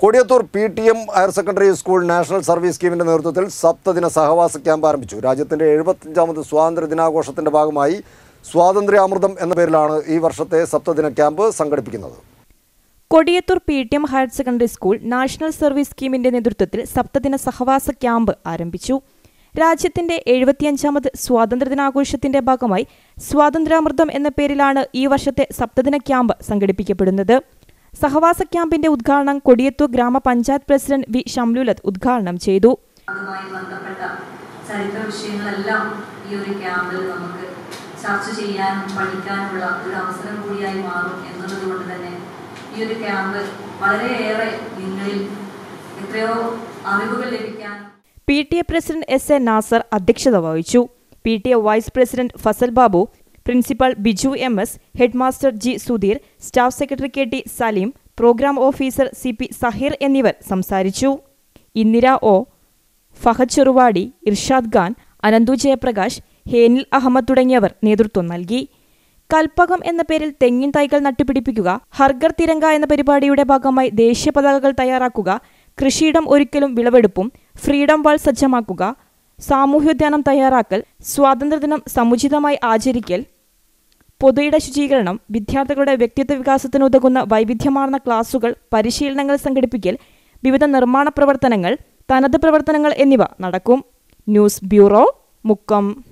Kodiyathur P T M higher secondary school national service സ്കീമിന്റെ നേതൃത്വത്തിൽ സപ്തദിന സഹവാസ ക്യാമ്പ് ആരംഭിച്ചു രാജ്യത്തിന്റെ എഴുപത്തഞ്ചാമത് സ്വാതന്ത്ര്യ ദിനാഘോഷത്തിന്റെ ഭാഗമായി സ്വാതന്ത്ര്യാമൃതം എന്ന പേരിലാണ് ഈ വർഷത്തെ സപ്തദിന ക്യാമ്പ് സംഘടിപ്പിക്കുന്നത് Kodiyathur P T M higher secondary school national service സ്കീമിന്റെ നേതൃത്വത്തിൽ സപ്തദിന സഹവാസ ക്യാമ്പ് ആരംഭിച്ചു രാജ്യത്തിന്റെ എഴുപത്തിയഞ്ചാമത് സ്വാതന്ത്ര്യദിനാഘോഷത്തിന്റെ ഭാഗമായി സ്വാതന്ത്ര്യാമൃതം എന്ന പേരിലാണ് ഈ വർഷത്തെ സപ്തദിന ക്യാമ്പ് സംഘടിപ്പിക്കപ്പെടുന്നത് സഹവാസ ക്യാമ്പിന്റെ ഉദ്ഘാടനം കൊടിയത്തൂർ ഗ്രാമപഞ്ചായത്ത് പ്രസിഡന്റ് വി ഷംലുലത്ത് ഉദ്ഘാടനം ചെയ്തു അതുമായി ബന്ധപ്പെട്ട ചരിത്ര വിഷയങ്ങളെല്ലാം ഈ ഒരു ക്യാമ്പിൽ നമുക്ക് ചർച്ച ചെയ്യാനും പഠിക്കാനുമുള്ള ഒരു അവസരം കൂടിയായി മാറും എന്നുള്ളത് കൊണ്ട് തന്നെ ഈ ഒരു ക്യാമ്പ് വളരെയേറെ നിങ്ങളിൽ എത്രയോ അറിവുകൾ ലഭിക്കാനും P T A president S A Nasar അധ്യക്ഷത വഹിച്ചു P T A vice president Fazal Babu principal Biju M S headmaster G Sudheer staff secretary K T Saleem programme officer C P Saheer എന്നിവർ സംസാരിച്ചു ഇന്ദിര ഒ ഫഹദ് ചെറുവാടി ഇർഷാദ് ഖാൻ അനന്തു ജയപ്രകാശ് ഹേനിൽ അഹമ്മദ് തുടങ്ങിയവർ നേതൃത്വം നൽകി കൽപ്പകം എന്ന പേരിൽ തെങ്ങിൻ തൈകൾ നട്ടുപിടിപ്പിക്കുക ഹർഗർ തിരങ്ക എന്ന പരിപാടിയുടെ ഭാഗമായി ദേശീയ പതാകകൾ തയ്യാറാക്കുക കൃഷിയിടം ഒരുക്കലും വിളവെടുപ്പും ഫ്രീഡം വാൾ സജ്ജമാക്കുക സാമൂഹ്യോദ്യാനം തയ്യാറാക്കൽ സ്വാതന്ത്ര്യദിനം സമുചിതമായി ആചരിക്കൽ പൊതുയിട ശുചീകരണം വിദ്യാർത്ഥികളുടെ വ്യക്തിത്വ വികാസത്തിനുതകുന്ന വൈവിധ്യമാർന്ന ക്ലാസുകൾ പരിശീലനങ്ങൾ സംഘടിപ്പിക്കൽ വിവിധ നിർമ്മാണ പ്രവർത്തനങ്ങൾ തനത് പ്രവർത്തനങ്ങൾ എന്നിവ നടക്കും ന്യൂസ് ബ്യൂറോ മുക്കം